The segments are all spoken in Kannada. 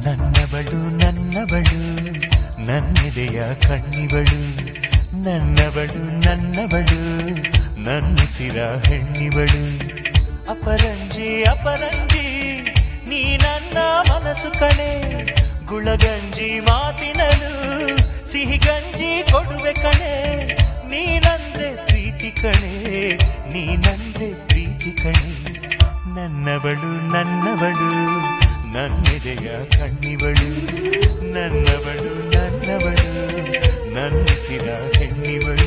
ನನ್ನವಳು ನನ್ನವಳು ನನ್ನೆದೆಯ ಕಣ್ಣಿವಳು ನನ್ನವಳು ನನ್ನವಳು ನನ್ನಿಸಿರ ಹೆಣ್ಣಿವಳು ಅಪರಂಜಿ ಅಪರಂಜಿ ನೀ ನನ್ನ ಮನಸ್ಸು ಕಣೆ ಗುಳಗಂಜಿ ಮಾತಿನಲು ಸಿಹಿ ಗಂಜಿ ಕೊಡುವೆ ಕಣೆ ನೀನಂದ್ರೆ ಪ್ರೀತಿ ಕಣೆ ನೀನಂದ್ರೆ ಪ್ರೀತಿ ಕಣೆ ನನ್ನವಳು ನನ್ನವಳು ನನ್ನೆದೆಯ ಕಣ್ಣಿವಳು ನನ್ನವಳು ನನ್ನವಳು ನನ್ನಿಸಿದ ಹೆಣ್ಣಿವಳು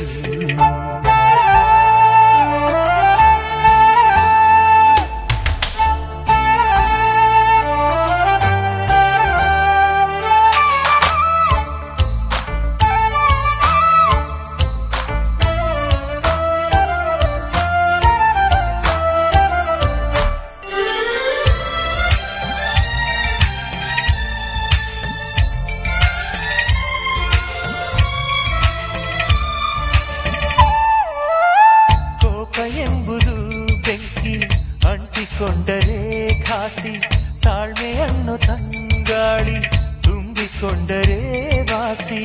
ಕೋಪ ಎಂಬುದು ಬೆಂಕಿ ಅಂಟಿಕೊಂಡರೆ ಖಾಸಿ ತಾಳ್ಮೆಯನ್ನು ತಂಗಾಳಿ ತುಂಬಿಕೊಂಡರೆ ವಾಸಿ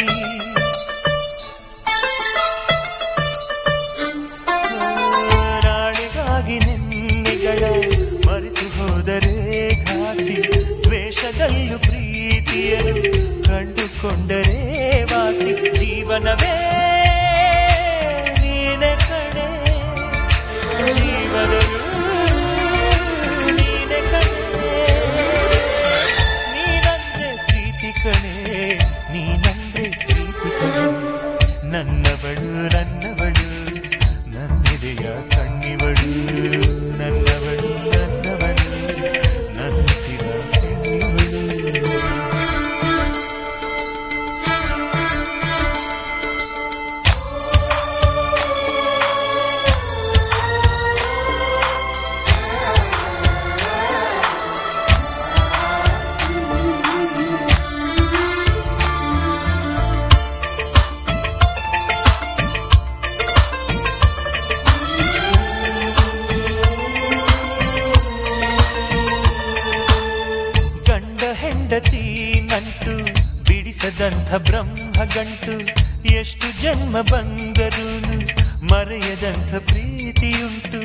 ನಾಳೆಗಾಗಿ ನಿನ್ನೆಗಳ ಮರೆತು ಹೋದರೆ ಘಾಸಿ ದ್ವೇಷದಲ್ಲೂ ಪ್ರೀತಿಯನ್ನು ಕಂಡುಕೊಂಡರೆ ವಾಸಿ ಜೀವನವೇ ನೀನೆ ಕಣೆ ಜೀವನವು ನೀನೆ ಕಣೆ ನೀನಂದ್ರೆ ಪ್ರೀತಿ ಕಣೆ ನೀನಂದ್ರೆ ಪ್ರೀತಿ ಕಣೆ ನನ್ನವಳು ನನ್ನವಳು ನನ್ನಿದೆಯ ಕಣ್ಣಿವಳು ನನ್ನವಳು ನನ್ನವಳು ನನ್ನಿಸಿದ ಹೆಣ್ಣಿವಳು ಗಂಡ ಹೆಂಡತಿ ನಂಟು ಬಿಡಿಸದಂಥ ಬ್ರಹ್ಮ ಗಂಟು ಎಷ್ಟು ಜನ್ಮ ಬಂದರೂ ಮರೆಯದಂಥ ಪ್ರೀತಿಯುಂಟು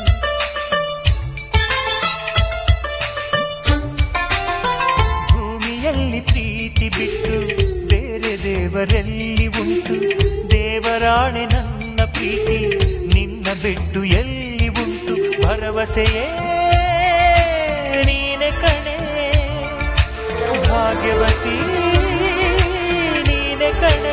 ಭೂಮಿಯಲ್ಲಿ ಪ್ರೀತಿ ಬಿಟ್ಟು ಬೇರೆ ದೇವರೆಲ್ಲಿ ಉಂಟು ದೇವರಾಣೆ ನನ್ನ ಪ್ರೀತಿ ನಿನ್ನ ಬಿಟ್ಟು ಎಲ್ಲಿ ಉಂಟು ಭರವಸೆಯೇ ನೀನೆ ಕಣೆ ಭಾಗ್ಯವತಿ ನೀನೆ ಕಣೆ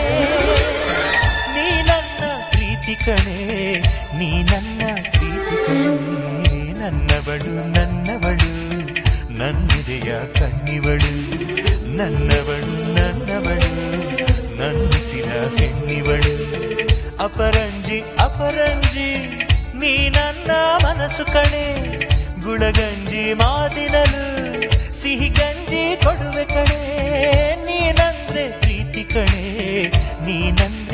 ನೀ ನನ್ನ ಪ್ರೀತಿ ಕಣೆ ನೀ ನನ್ನ ಪ್ರೀತಿ ಕಣೆ ನನ್ನವಳು ನನ್ನವಳು ನನ್ನಿದೆಯ ಕಣ್ಣಿವಳು ನನ್ನವಳು ನನ್ನವಳು ನನ್ನಿಸಿದ ಹೆಣ್ಣಿವಳು ಅಪರಂಜಿ ಅಪರಂಜಿ ನೀ ನನ್ನ ಮನಸ್ಸು ಕಣೆ ಗುಳಗಂಜಿ ಮಾತಿನಲು ಸಿಹಿ ಗಂಜಿ ಕೊಡುವೆ ಕಣೆ ನೀನಂದ್ರೆ ಪ್ರೀತಿ ಕಣೆ ನೀನಂದ್ರೆ